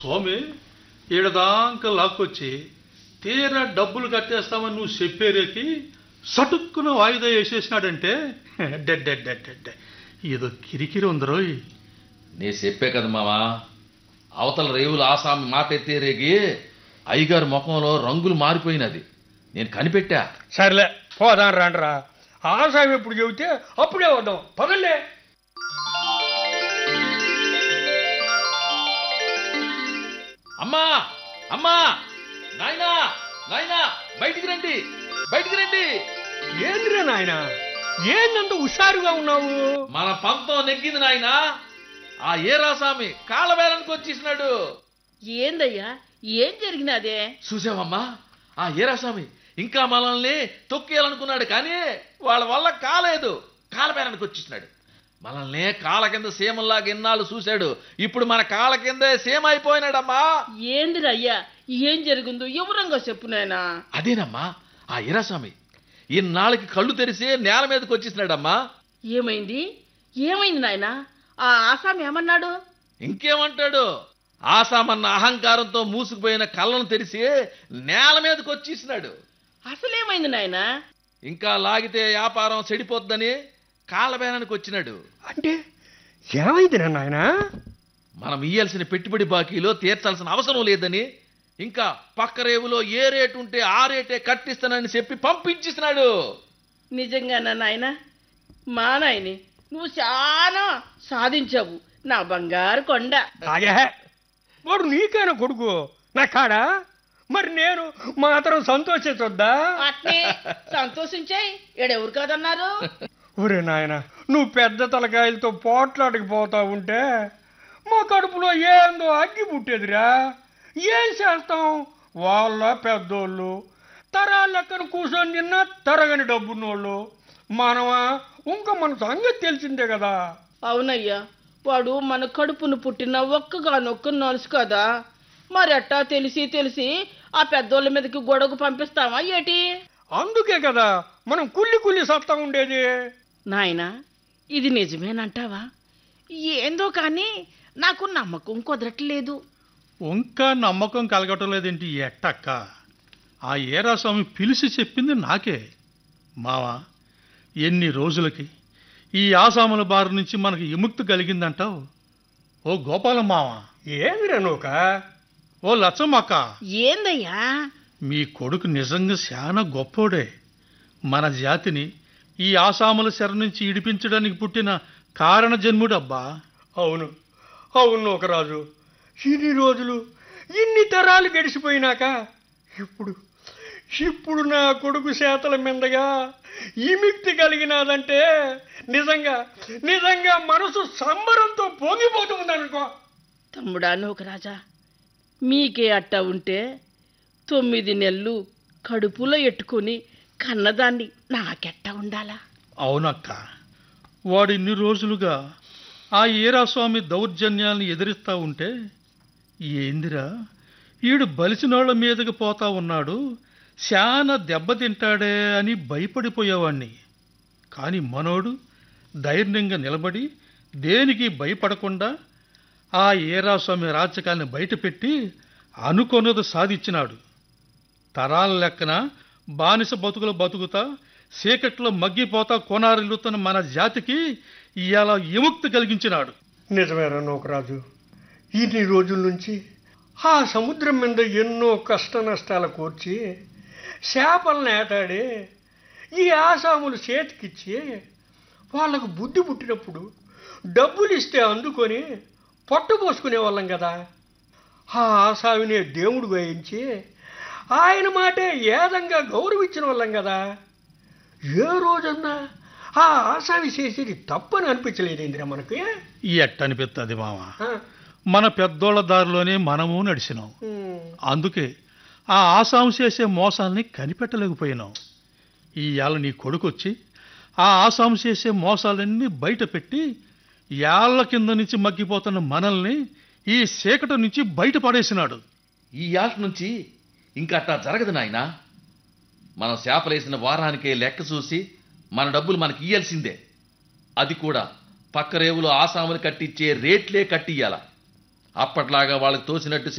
స్వామి ఈడదాంక లాక్కొచ్చి తీరా డబ్బులు కట్టేస్తామని నువ్వు చెప్పేరేకి సటుక్కున వాయిదా వేసేసినాడంటే డెడ్డెడ్డెడ్డెడ్ ఏదో కిరికిరి ఉందరోయ్ నీ చెప్పే కదా మావా అవతల రేవులు ఆసామి మాట ఎత్తే రేగి అయ్యగారి ముఖంలో రంగులు మారిపోయినది నేను కనిపెట్టా సర్లే పోదాం రాండ్రా ఆసామి ఎప్పుడు చెబితే అప్పుడే వద్దాం పదండి అమ్మా అమ్మా నాయనా నాయనా బయటికి రండి బయటికి రండి ఏంద్రా నాయన ఏందంత హుషారుగా ఉన్నావు మన పంతం నెగ్గింది నాయనా ఆ ఏరాసామి కాళ్ళబేరానికి వచ్చేసినాడు ఏందయ్యా ఏం జరిగినదే చూసావమ్మా ఆ ఏరాస్వామి ఇంకా మనల్ని తొక్కేయాలనుకున్నాడు కానీ వాళ్ళ వల్ల కాలేదు కాలబేరానికి వచ్చేసినాడు మనల్ని కాళ్ళ కింద సీమల్లాగా ఎన్నాళ్ళు చూశాడు ఇప్పుడు మన కాళ్ళ కింద సీమ అయిపోయినాడమ్మా ఏందిరయ్యా ఏం జరిగిందో వివరంగా చెప్పు నాయనా అదేనమ్మా ఆ ఈరాస్వామి ఇన్నాళ్ళకి కళ్ళు తెరిసి నేల మీదకి వచ్చేసినాడమ్మా ఏమైంది ఏమైంది నాయనా ఆ ఆసామి ఏమన్నాడు ఇంకేమంటాడు ఆసామన్న అహంకారంతో మూసుకుపోయిన కళ్ళను తెరిసి నేల మీదకి వచ్చేసినాడు అసలేమైంది నాయనా ఇంకా లాగితే వ్యాపారం చెడిపోద్దని కాళ్ళబేరానికి వచ్చినాడు అంటే ఏమైందిరా నాయన మనం ఇయ్యాల్సిన పెట్టుబడి బాకీలో తీర్చాల్సిన అవసరం లేదని ఇంకా పక్క రేవులో ఏ రేటు ఉంటే ఆ రేటే కట్టిస్తానని చెప్పి పంపించేసినాడు నిజంగానా నాయనా మా నాయని నువ్వు చాలా సాధించావు నా బంగారు కొండ ఆగే వాడు నీకైనా కొడుకు నా కాడా మరి నేను మాత్రం సంతోషించొద్దా అట్నే సంతోషించాయి ఈడెవరు కాదన్నారు ఒరే నాయన నువ్వు పెద్ద తలకాయలతో పోట్లాడికి పోతా ఉంటే మా కడుపులో ఏందో అగ్గి పుట్టేదిరా ఏం చేస్తాం వాళ్ళ పెద్దోళ్ళు తరాల లెక్కన కూర్చొని తిన్నా తరగని డబ్బున్నోళ్ళు మనమా ఇంకా మన సంగతి తెలిసిందే కదా అవునయ్యా వాడు మన కడుపును పుట్టిన ఒక్కగానొక్క నలుసు కదా మరి అట్టా తెలిసి తెలిసి ఆ పెద్దోళ్ళ మీదకి గొడవకు పంపిస్తావా ఏటి అందుకే కదా మనం కుల్లి కుల్లి సత్తా ఉండేది నాయనా ఇది నిజమేనంటావా ఏందో కానీ నాకు నమ్మకం కుదరట్లేదు ఇంకా నమ్మకం కలగటం లేదేంటి ఈ ఎట్టక్క ఆ ఏరాస్వామి పిలిచి చెప్పింది నాకే మావా ఎన్ని రోజులకి ఈ ఆసాముల బారి నుంచి మనకు విముక్తి కలిగిందంటావు ఓ గోపాలం మావా ఏందిరా నూక ఓ లచ్చమ్మక్క ఏందయ్యా మీ కొడుకు నిజంగా చాలా గొప్పోడే మన జాతిని ఈ ఆసాముల శర నుంచి ఇడిపించడానికి పుట్టిన కారణ జన్ముడబ్బా అవును అవును ఒక రాజు ఇన్ని రోజులు ఇన్ని తరాలు గడిచిపోయినాక ఇప్పుడు ఇప్పుడు నా కొడుకు చేతల మీదగా విముక్తి కలిగినాదంటే నిజంగా నిజంగా మనసు సంబరంతో పొంగిపోతుందనుకో తమ్ముడా రాజా మీకే అట్టా ఉంటే తొమ్మిది నెలలు కడుపులో ఎట్టుకొని కన్నదాన్ని నాకెట్టా ఉండాలా అవునక్క వాడు ఇన్ని రోజులుగా ఆ ఈరాస్వామి దౌర్జన్యాల్ని ఎదిరిస్తా ఉంటే ఏందిరా ఈడు బలిసినోళ్ల మీదకి పోతా ఉన్నాడు శాన దెబ్బతింటాడే అని భయపడిపోయేవాణ్ణి కాని మనోడు ధైర్యంగా నిలబడి దేనికి భయపడకుండా ఆ ఏరాస్వామి రాజకాన్ని బయటపెట్టి అనుకొన్నది సాధించినాడు తరాల లెక్కన బానిస బతుకులు బతుకుతా చీకట్లో మగ్గిపోతా కొనారిల్లుతున్న మన జాతికి ఇవాళ విముక్తి కలిగించినాడు నిజమేరా నూకరాజు ఇన్ని రోజుల నుంచి ఆ సముద్రం మీద ఎన్నో కష్ట నష్టాలు కూర్చి చేపలను ఏటాడి ఈ ఆసాములు చేతికిచ్చి వాళ్ళకు బుద్ధి పుట్టినప్పుడు డబ్బులు ఇస్తే అందుకొని పొట్ట పోసుకునే వాళ్ళం కదా ఆ ఆసామినే దేవుడు వేయించి ఆయన మాటే ఏదంగా గౌరవించిన వాళ్ళం కదా ఏ రోజన్నా ఆ ఆసామి చేసేది తప్పని అనిపించలేదేంద్రా మనకి ఈ ఎట్టనిపిస్తుంది మామ ఆ, మన పెద్దోళ్ళ దారిలోనే మనము నడిచినాం ఉమ్. అందుకే ఆ ఆసాం చేసే మోసాల్ని కనిపెట్టలేకపోయినాం ఈ ఏళ్ళ నీ కొడుకొచ్చి ఆ ఆసాం చేసే మోసాలన్నీ బయట పెట్టి ఏళ్ల కింద నుంచి మగ్గిపోతున్న మనల్ని ఈ చీకటి నుంచి బయట పడేసినాడు ఈ యాట నుంచి ఇంకా అట్టా జరగదు నాయనా మనం చేపలేసిన వారానికే లెక్క చూసి మన డబ్బులు మనకి ఇయ్యాల్సిందే అది కూడా పక్క రేవులో ఆసాములు కట్టించే రేట్లే కట్టియ్యాల అప్పట్లాగా వాళ్ళకి తోచినట్టు